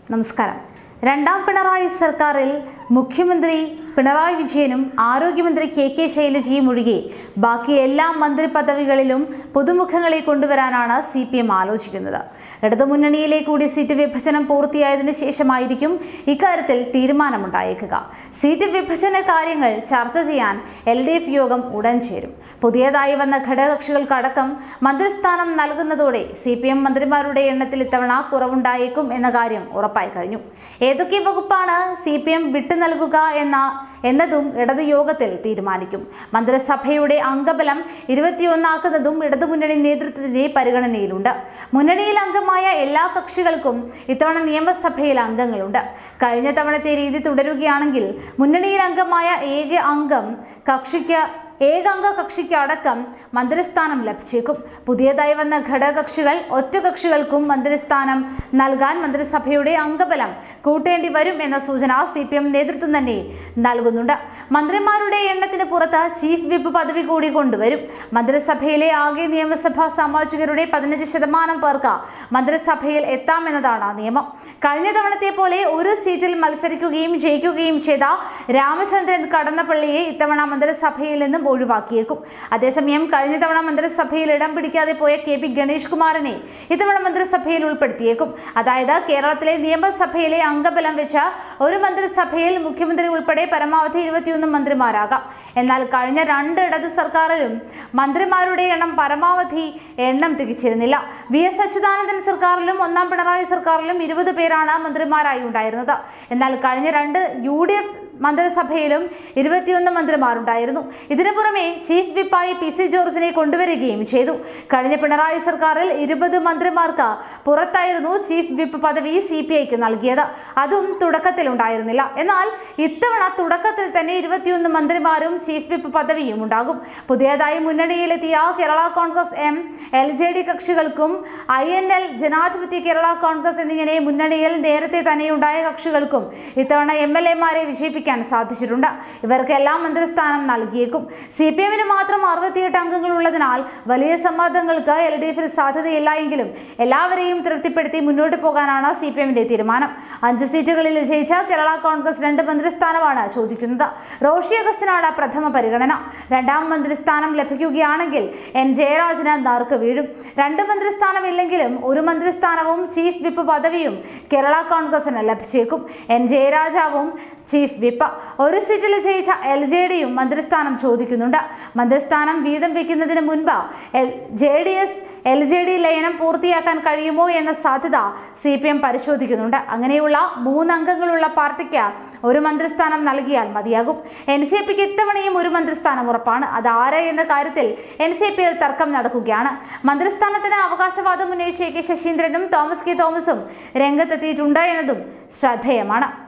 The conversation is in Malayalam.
നമസ്കാരം രണ്ടാം പിണറായി സർക്കാരിൽ മുഖ്യമന്ത്രി പിണറായി വിജയനും ആരോഗ്യമന്ത്രി കെ കെ ശൈലജയും ഒഴികെ ബാക്കി എല്ലാ മന്ത്രി പദവികളിലും പുതുമുഖങ്ങളെ കൊണ്ടുവരാനാണ് സി പി എം ആലോചിക്കുന്നത് ഇടതുമുന്നണിയിലെ കൂടി സീറ്റ് വിഭജനം പൂർത്തിയായതിനു ശേഷമായിരിക്കും ഇക്കാര്യത്തിൽ തീരുമാനമുണ്ടായേക്കുക സീറ്റ് വിഭജന കാര്യങ്ങൾ ചർച്ച ചെയ്യാൻ എൽ ഡി എഫ് യോഗം ഉടൻ ചേരും പുതിയതായി വന്ന ഘടകകക്ഷികൾക്കടക്കം മന്ത്രിസ്ഥാനം നൽകുന്നതോടെ സി പി എം മന്ത്രിമാരുടെ എണ്ണത്തിൽ ഇത്തവണ കുറവുണ്ടായേക്കും എന്ന കാര്യം ഉറപ്പായി കഴിഞ്ഞു ഏതൊക്കെ വകുപ്പാണ് സി പി എം വിട്ടു നൽകുക എന്ന എന്നതും ഇടതു യോഗത്തിൽ തീരുമാനിക്കും മന്ത്രിസഭയുടെ അംഗബലം ഇരുപത്തിയൊന്നാക്കുന്നതും ഇടതുമുന്നണി നേതൃത്വത്തിന്റെ പരിഗണനയിലുണ്ട് മുന്നണിയിൽ അംഗമായ എല്ലാ കക്ഷികൾക്കും ഇത്തവണ നിയമസഭയിൽ അംഗങ്ങളുണ്ട് കഴിഞ്ഞ തവണത്തെ രീതി തുടരുകയാണെങ്കിൽ മുന്നണിയിൽ അംഗമായ ഏക അംഗം കക്ഷിക്ക് ഏകാംഗ കക്ഷിക്ക് അടക്കം മന്ത്രിസ്ഥാനം ലഭിച്ചേക്കും പുതിയതായി വന്ന ഘടകകക്ഷികൾ ഒറ്റ കക്ഷികൾക്കും മന്ത്രിസ്ഥാനം നൽകാൻ മന്ത്രിസഭയുടെ അംഗബലം കൂട്ടേണ്ടി വരും എന്ന സൂചന സി പി എം നേതൃത്വം തന്നെ നൽകുന്നുണ്ട് മന്ത്രിമാരുടെ എണ്ണത്തിന് പുറത്ത് ചീഫ് വിപ്പ് പദവി കൂടി കൊണ്ടുവരും മന്ത്രിസഭയിലെ ആകെ നിയമസഭാ സാമാജികരുടെ പതിനഞ്ച് ശതമാനം പേർക്ക് മന്ത്രിസഭയിൽ എത്താമെന്നതാണ് നിയമം കഴിഞ്ഞ തവണത്തെ പോലെ ഒരു സീറ്റിൽ മത്സരിക്കുകയും ജയിക്കുകയും ചെയ്ത രാമചന്ദ്രൻ കടന്നപ്പള്ളിയെ ഇത്തവണ മന്ത്രിസഭയിൽ നിന്നും ഒഴിവാക്കിയേക്കും അതേസമയം കഴിഞ്ഞ തവണ മന്ത്രിസഭയിൽ ഇടം പിടിക്കാതെ പോയ കെ പി ഗണേഷ് കുമാറിനെ ഇത്തവണ മന്ത്രിസഭയിൽ ഉൾപ്പെടുത്തിയേക്കും അതായത് കേരളത്തിലെ നിയമസഭയിലെ അംഗബലം വെച്ച ഒരു മന്ത്രിസഭയിൽ മുഖ്യമന്ത്രി ഉൾപ്പെടെ പരമാവധി ഇരുപത്തിയൊന്ന് മന്ത്രിമാരാകാം എന്നാൽ കഴിഞ്ഞ രണ്ട് ഇടത് സർക്കാരിലും മന്ത്രിമാരുടെ എണ്ണം പരമാവധി എണ്ണം തികച്ചിരുന്നില്ല വി എസ് അച്യുതാനന്ദൻ സർക്കാരിലും ഒന്നാം പിണറായി സർക്കാരിലും ഇരുപത് പേരാണ് മന്ത്രിമാരായി ഉണ്ടായിരുന്നത് എന്നാൽ കഴിഞ്ഞ രണ്ട് യു ഡി എഫ് മന്ത്രിസഭയിലും ഇരുപത്തിയൊന്ന് മന്ത്രിമാരുണ്ടായിരുന്നു ഇതിനു പുറമെ ചീഫ് വിപ്പായി പി സി ജോർജിനെ കൊണ്ടുവരികയും ചെയ്തു കഴിഞ്ഞ പിണറായി സർക്കാരിൽ ഇരുപത് മന്ത്രിമാർക്ക് പുറത്തായിരുന്നു ചീഫ് വിപ്പ് പദവി സി പി ഐക്ക് നൽകിയത് അതും തുടക്കത്തിൽ ഉണ്ടായിരുന്നില്ല എന്നാൽ ഇത്തവണ തുടക്കത്തിൽ തന്നെ ഇരുപത്തിയൊന്ന് മന്ത്രിമാരും ചീഫ് വിപ്പ് പദവിയും ഉണ്ടാകും പുതിയതായി മുന്നണിയിലെത്തിയ Kerala Congress M L J D കക്ഷികൾക്കും ഐ എൻ എൽ ജനാധിപത്യ കേരള കോൺഗ്രസ് എന്നിങ്ങനെ മുന്നണിയിൽ നേരത്തെ തന്നെയുണ്ടായ കക്ഷികൾക്കും ഇത്തവണ എം എൽ എമാരെ വിജയിപ്പിക്കാൻ സാധിച്ചിട്ടുണ്ട് ഇവർക്കെല്ലാം മന്ത്രിസ്ഥാനം നൽകിയേക്കും സി പി എമ്മിന് മാത്രം അറുപത്തിയെട്ട് അംഗങ്ങൾ ഉള്ളതിനാൽ വലിയ സമ്മർദ്ദങ്ങൾക്ക് എൽ ഡി എഫിൽ സാധ്യതയില്ല എങ്കിലും എല്ലാവരെയും തൃപ്തിപ്പെടുത്തി മുന്നോട്ട് പോകാനാണ് സി പി എമ്മിന്റെ തീരുമാനം അഞ്ച് സീറ്റുകളിൽ ജയിച്ച കേരള കോൺഗ്രസ് രണ്ട് മന്ത്രിസ്ഥാനമാണ് ചോദിക്കുന്നത് റോഷി അഗസ്റ്റിനാണ് പ്രഥമ പരിഗണന രണ്ടാം മന്ത്രിസ്ഥാനം ലഭിക്കുകയാണെങ്കിൽ എൻ ജയരാജന് നറുക്ക് വീഴും രണ്ട് മന്ത്രിസ്ഥാനം ഇല്ലെങ്കിലും ഒരു മന്ത്രിസ്ഥാനവും ചീഫ് വിപ്പ് പദവിയും കേരള കോൺഗ്രസിന് ലഭിച്ചേക്കും എൻ ജയരാജാവും ചീഫ് വിപ്പ് ഒരു സീറ്റിൽ ജയിച്ച എൽ ജെ ഡിയും മന്ത്രിസ്ഥാനം ചോദിക്കുന്നുണ്ട് മന്ത്രിസ്ഥാനം വീതം വെക്കുന്നതിന് മുൻപ് L J D S L J D ലയനം പൂർത്തിയാക്കാൻ കഴിയുമോ എന്ന സാധ്യത സി പി എം പരിശോധിക്കുന്നുണ്ട് അങ്ങനെയുള്ള മൂന്നംഗങ്ങളുള്ള പാർട്ടിക്ക് ഒരു മന്ത്രിസ്ഥാനം നൽകിയാൽ മതിയാകും എൻ സി പിക്ക് ഇത്തവണയും ഒരു മന്ത്രിസ്ഥാനം ഉറപ്പാണ് അത് ആര് എന്ന കാര്യത്തിൽ എൻ സി പിയിൽ തർക്കം നടക്കുകയാണ് മന്ത്രിസ്ഥാനത്തിന് അവകാശവാദം ഉന്നയിച്ച എ കെ ശശീന്ദ്രനും തോമസ് കെ തോമസും രംഗത്തെത്തിയിട്ടുണ്ട് എന്നതും ശ്രദ്ധേയമാണ്